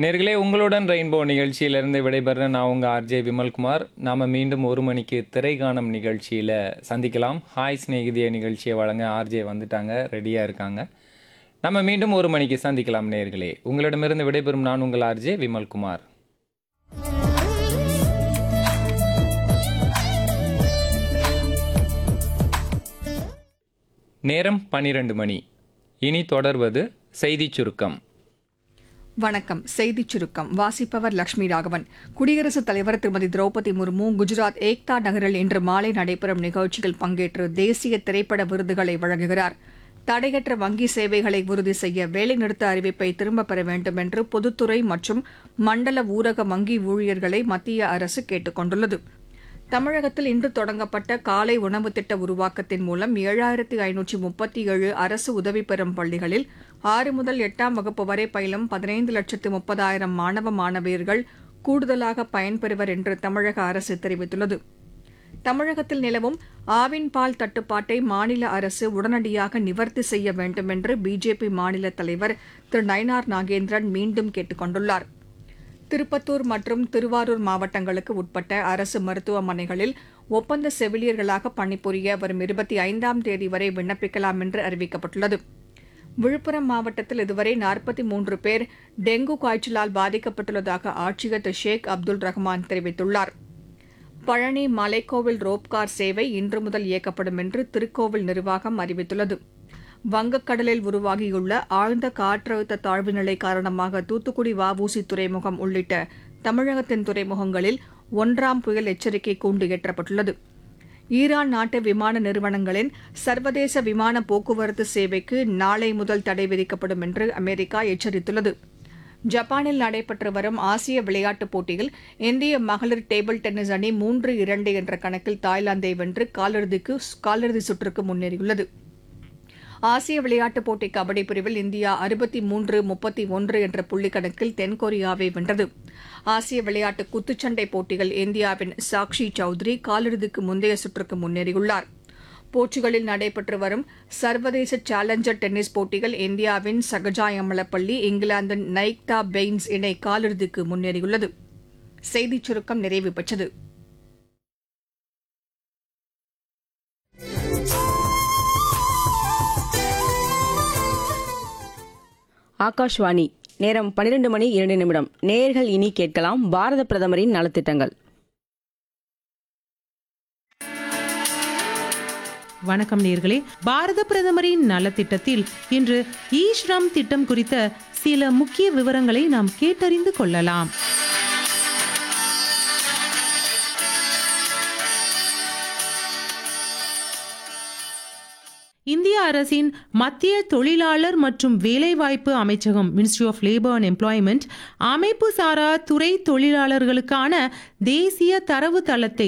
நேர்களே உங்களுடன் ரெயின்போ நிகழ்ச்சியிலிருந்து விடைபெற நான் உங்கள் ஆர்ஜே விமல்குமார் நாம் மீண்டும் ஒரு மணிக்கு திரைகானம் நிகழ்ச்சியில் சந்திக்கலாம் ஹாய் சிநேகிதிய நிகழ்ச்சியை வழங்க ஆர்ஜே வந்துட்டாங்க ரெடியாக இருக்காங்க நம்ம மீண்டும் ஒரு மணிக்கு சந்திக்கலாம் நேர்களே உங்களிடமிருந்து விடைபெறும் நான் உங்கள் ஆர்ஜே விமல்குமார் நேரம் பன்னிரண்டு மணி இனி தொடர்வது செய்திச் சுருக்கம் வணக்கம் செய்திச் சுருக்கம் வாசிப்பவர் லட்சுமி ராகவன் குடியரசுத் தலைவர் திருமதி திரௌபதி முர்மு குஜராத் ஏக்தா நகரில் இன்று மாலை நடைபெறும் நிகழ்ச்சியில் பங்கேற்று தேசிய திரைப்பட விருதுகளை வழங்குகிறார் தடையற்ற வங்கி சேவைகளை உறுதி செய்ய வேலைநிறுத்த அறிவிப்பை திரும்பப் பெற வேண்டும் என்று பொதுத்துறை மற்றும் மண்டல ஊரக வங்கி ஊழியர்களை மத்திய அரசு கேட்டுக் கொண்டுள்ளது தமிழகத்தில் இன்று தொடங்கப்பட்ட காலை உணவு திட்ட உருவாக்கத்தின் மூலம் ஏழாயிரத்தி ஐநூற்றி முப்பத்தி ஏழு அரசு உதவி பெறும் பள்ளிகளில் ஆறு முதல் எட்டாம் வகுப்பு வரை பயிலும் பதினைந்து லட்சத்து முப்பதாயிரம் மாணவ மாணவியர்கள் கூடுதலாக பயன்பெறுவர் என்று தமிழக அரசு தெரிவித்துள்ளது தமிழகத்தில் நிலவும் ஆவின் பால் தட்டுப்பாட்டை மாநில அரசு உடனடியாக நிவர்த்தி செய்ய வேண்டும் என்று பிஜேபி மாநில தலைவர் திரு நயினார் நாகேந்திரன் மீண்டும் கேட்டுக் கொண்டுள்ளார் திருப்பத்தூர் மற்றும் திருவாரூர் மாவட்டங்களுக்கு உட்பட்ட அரசு மருத்துவமனைகளில் ஒப்பந்த செவிலியர்களாக பணிபுரிய வரும் இருபத்தி ஐந்தாம் தேதி வரை விண்ணப்பிக்கலாம் என்று அறிவிக்கப்பட்டுள்ளது விழுப்புரம் மாவட்டத்தில் இதுவரை நாற்பத்தி மூன்று பேர் டெங்கு காய்ச்சலால் பாதிக்கப்பட்டுள்ளதாக ஆட்சியர் திரு ஷேக் அப்துல் ரஹ்மான் தெரிவித்துள்ளார் பழனி மலைக்கோவில் ரோப்கார் சேவை இன்று முதல் இயக்கப்படும் என்று திருக்கோவில் நிர்வாகம் அறிவித்துள்ளது வங்கக்கடலில் உருவாகியுள்ள ஆழ்ந்த காற்றழுத்த தாழ்வு நிலை காரணமாக தூத்துக்குடி வஉசி துறைமுகம் உள்ளிட்ட தமிழகத்தின் துறைமுகங்களில் ஒன்றாம் புயல் எச்சரிக்கை கூண்டு ஏற்றப்பட்டுள்ளது ஈரான் நாட்டு விமான நிறுவனங்களின் சர்வதேச விமான போக்குவரத்து சேவைக்கு நாளை முதல் தடை விதிக்கப்படும் என்று அமெரிக்கா எச்சரித்துள்ளது ஜப்பானில் நடைபெற்று வரும் ஆசிய விளையாட்டுப் போட்டியில் இந்திய மகளிர் டேபிள் டென்னிஸ் அணி மூன்று இரண்டு என்ற கணக்கில் தாய்லாந்தை வென்று காலிறுதிக்கு காலிறுதி சுற்றுக்கு முன்னேறியுள்ளது ஆசிய விளையாட்டுப் போட்டி கபடி பிரிவில் இந்தியா அறுபத்தி மூன்று முப்பத்தி ஒன்று என்ற புள்ளிக் கணக்கில் தென்கொரியாவை வென்றது ஆசிய விளையாட்டு குத்துச்சண்டை போட்டியில் இந்தியாவின் சாக்ஷி சௌத்ரி காலிறுதிக்கு முந்தைய சுற்றுக்கு முன்னேறியுள்ளார் போர்ச்சுகலில் நடைபெற்று வரும் சர்வதேச சேலஞ்சர் டென்னிஸ் போட்டியில் இந்தியாவின் சகஜா எம்மலப்பள்ளி இங்கிலாந்தின் நைக்தா பெயின்ஸ் இணை காலிறுதிக்கு முன்னேறியுள்ளது செய்திச் சுருக்கம் நிறைவு பெற்றது ஆகாஷ்வாணி நேரம் பன்னிரண்டு மணி இரண்டு நிமிடம் நேர்கள் இனி கேட்கலாம் பாரத பிரதமரின் நலத்திட்டங்கள் வணக்கம் நேர்களே பாரத பிரதமரின் நலத்திட்டத்தில் இன்று இ ஸ்ரம் திட்டம் குறித்த சில முக்கிய விவரங்களை நாம் கேட்டறிந்து கொள்ளலாம் இந்திய அரசின் மத்திய தொழிலாளர் மற்றும் வேலைவாய்ப்பு அமைச்சகம் ministry of labour and employment அமைப்பு சாரா துறை தொழிலாளர்களுக்கான தேசிய தரவு தளத்தை